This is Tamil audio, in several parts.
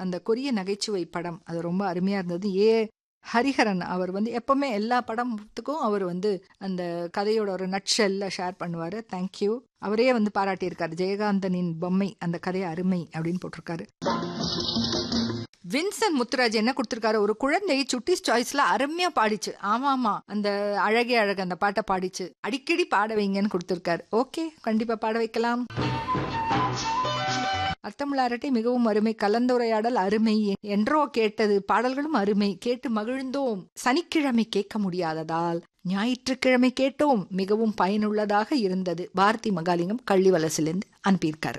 அந்த கொரிய நகைச்சுவை படம் அது ரொம்ப அருமையா இருந்தது ஏ ஹரிஹரன் அவர் வந்து எப்பவுமே எல்லா படத்துக்கும் அவர் வந்து அந்த கதையோட ஒரு நட்ஷெல்ல ஷேர் பண்ணுவாரு தேங்க்யூ அவரே வந்து பாராட்டியிருக்காரு ஜெயகாந்தனின் பொம்மை அந்த கதை அருமை அப்படின்னு போட்டிருக்காரு வின்சன் முத்துராஜ் என்ன கொடுத்திருக்காரு ஒரு குழந்தை சுட்டிஸ் சாய்ஸ்ல அருமையா பாடிச்சு ஆமா ஆமா அந்த அழகே அழகு அந்த பாட்டை பாடிச்சு அடிக்கடி பாட வைங்கன்னு கொடுத்திருக்காரு ஓகே கண்டிப்பா பாட வைக்கலாம் அர்த்தமுள்ள அரட்டை மிகவும் அருமை கலந்துரையாடல் அருமை என்றோ கேட்டது பாடல்களும் அருமை கேட்டு மகிழ்ந்தோம் சனிக்கிழமை கேட்க முடியாததால் ஞாயிற்றுக்கிழமை கேட்டோம் மிகவும் பயனுள்ளதாக இருந்தது பாரதி மகாலிங்கம் கள்ளிவலசிலிருந்து அனுப்பியிருக்காரு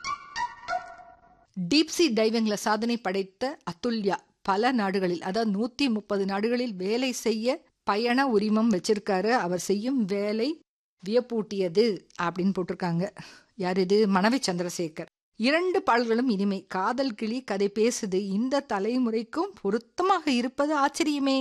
டீப்சி டைவிங்ல சாதனை படைத்த அத்துல்யா பல நாடுகளில் அதாவது நூத்தி முப்பது நாடுகளில் வேலை செய்ய பயண உரிமம் வச்சிருக்காரு அவர் செய்யும் வேலை வியப்பூட்டியது அப்படின்னு போட்டிருக்காங்க யார் இது மணவி சந்திரசேகர் இரண்டு பாடல்களும் இனிமை காதல் கிளி கதை பேசுது இந்த தலைமுறைக்கும் பொருத்தமாக இருப்பது ஆச்சரியமே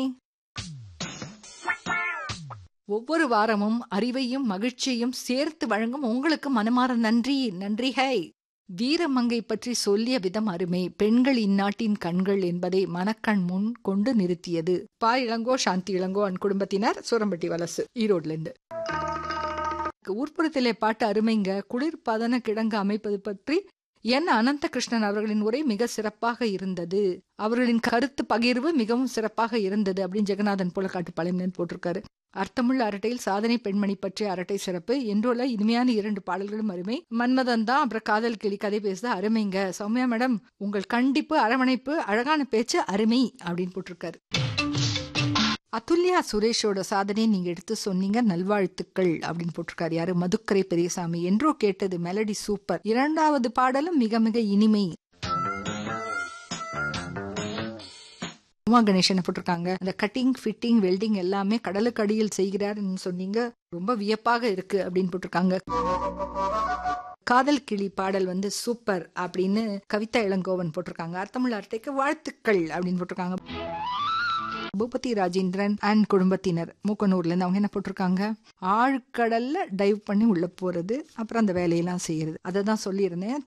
ஒவ்வொரு வாரமும் அறிவையும் மகிழ்ச்சியையும் சேர்த்து வழங்கும் உங்களுக்கு மனமாற நன்றி நன்றி ஹை வீரமங்கை பற்றி சொல்லிய விதம் அருமை பெண்கள் இந்நாட்டின் கண்கள் என்பதை மனக்கண் முன் கொண்டு நிறுத்தியது பா இளங்கோ சாந்தி இளங்கோ அன் குடும்பத்தினர் சூரம்பட்டி வலசு ஈரோட்ல இருந்து ஊர்ப்புறத்திலே பாட்டு அருமைங்க குளிர்பதன கிடங்கு அமைப்பது பற்றி என் அனந்த கிருஷ்ணன் அவர்களின் உரை மிக சிறப்பாக இருந்தது அவர்களின் கருத்து பகிர்வு மிகவும் சிறப்பாக இருந்தது அப்படின்னு ஜெகநாதன் புலக்காட்டு பழையன் போட்டிருக்காரு அர்த்தமுள்ள அரட்டையில் சாதனை பெண்மணி பற்றிய அரட்டை சிறப்பு என்றுள்ள இனிமையான இரண்டு பாடல்களும் அருமை மன்மதன் தான் அப்புறம் காதல் கிளி கதை பேசுது அருமைங்க சௌமியா மேடம் உங்கள் கண்டிப்பு அரவணைப்பு அழகான பேச்சு அருமை அப்படின்னு போட்டிருக்காரு அதுல்யா சுரேஷோட சாதனையை நீங்க எடுத்து சொன்னீங்க நல்வாழ்த்துக்கள் அப்படின்னு போட்டிருக்காரு யாரு மதுக்கரை பெரியசாமி என்றோ கேட்டது மெலடி சூப்பர் இரண்டாவது பாடலும் மிக மிக இனிமை உமா கணேசன் போட்டிருக்காங்க அந்த கட்டிங் ஃபிட்டிங் வெல்டிங் எல்லாமே கடலுக்கு அடியில் செய்கிறார்னு சொன்னீங்க ரொம்ப வியப்பாக இருக்கு அப்படின்னு போட்டிருக்காங்க காதல் கிளி பாடல் வந்து சூப்பர் அப்படின்னு கவிதா இளங்கோவன் போட்டிருக்காங்க அர்த்தமுள்ள அர்த்தைக்கு வாழ்த்துக்கள் அப்படின்னு போட்டிருக்காங்க பூபதி ராஜேந்திரன் அண்ட் குடும்பத்தினர் மூக்கனூர்ல இருந்து அவங்க என்ன போட்டிருக்காங்க ஆழ்கடல்ல டைவ் பண்ணி உள்ள போறது அப்புறம் அந்த வேலையெல்லாம் செய்யறது அதை தான் சொல்லியிருந்தேன்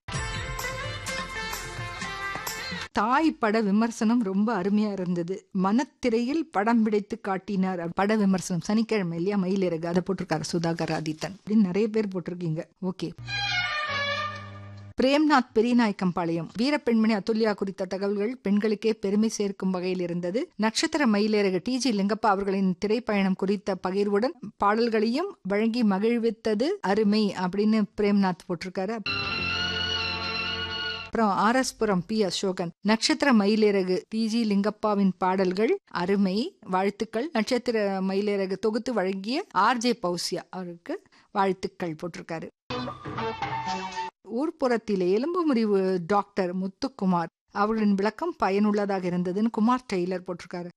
தாய் பட விமர்சனம் ரொம்ப அருமையா இருந்தது மனத்திரையில் படம் பிடித்து காட்டினார் பட விமர்சனம் சனிக்கிழமை இல்லையா மயிலிறகு அதை போட்டிருக்காரு சுதாகர் ஆதித்தன் அப்படின்னு நிறைய பேர் போட்டிருக்கீங்க ஓகே பிரேம்நாத் பெரியநாயக்கம்பாளையம் வீரப்பெண்மணி அதுல்யா குறித்த தகவல்கள் பெண்களுக்கே பெருமை சேர்க்கும் வகையில் இருந்தது நட்சத்திர மயிலேறக டி ஜி லிங்கப்பா அவர்களின் திரைப்பயணம் குறித்த பகிர்வுடன் பாடல்களையும் வழங்கி மகிழ்வித்தது அருமை அப்படின்னு பிரேம்நாத் போட்டிருக்காரு அப்புறம் R S Puram P Asokan நட்சத்திர மயிலிறகு டி ஜி லிங்கப்பாவின் பாடல்கள் அருமை வாழ்த்துக்கள் நட்சத்திர மயிலிறகு தொகுத்து வழங்கிய ஆர் ஜே பௌசியா அவருக்கு வாழ்த்துக்கள் போட்டிருக்காரு ஊர்ப்புறத்திலே எலும்பு முறிவு டாக்டர் முத்துக்குமார் அவர்களின் விளக்கம் பயனுள்ளதாக இருந்ததுன்னு குமார் டெய்லர் போட்டிருக்காரு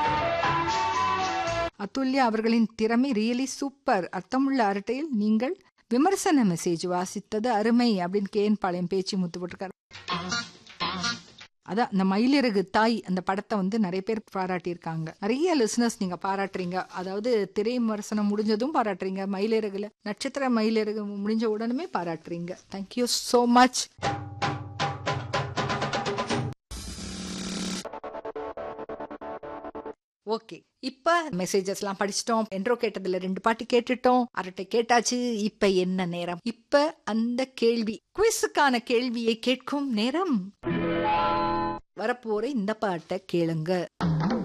அதுல்யா அவர்களின் திறமை ரியலி சூப்பர் அர்த்தமுள்ள அரட்டையில் நீங்கள் விமர்சன மெசேஜ் வாசித்தது அருமை அப்படின்னு கே என் பாளையம் பேச்சு முத்து போட்டிருக்காரு அதான் இந்த மயிலிறகு தாய் அந்த படத்தை வந்து நிறைய பேர் பாராட்டியிருக்காங்க நிறைய லிசனர்ஸ் நீங்க பாராட்டுறீங்க அதாவது திரை விமர்சனம் முடிஞ்சதும் பாராட்டுறீங்க மயிலிறகுல நட்சத்திர மயிலிறகு முடிஞ்ச உடனே பாராட்டுறீங்க தேங்க்யூ சோ மச் ஓகே இப்ப மெசேஜஸ் எல்லாம் படிச்சிட்டோம் என்றோ கேட்டதுல ரெண்டு பாட்டு கேட்டுட்டோம் அரட்டை கேட்டாச்சு இப்ப என்ன நேரம் இப்ப அந்த கேள்வி குவிஸுக்கான கேள்வியை கேட்கும் நேரம் வரப்போற இந்த பாட்டை கேளுங்க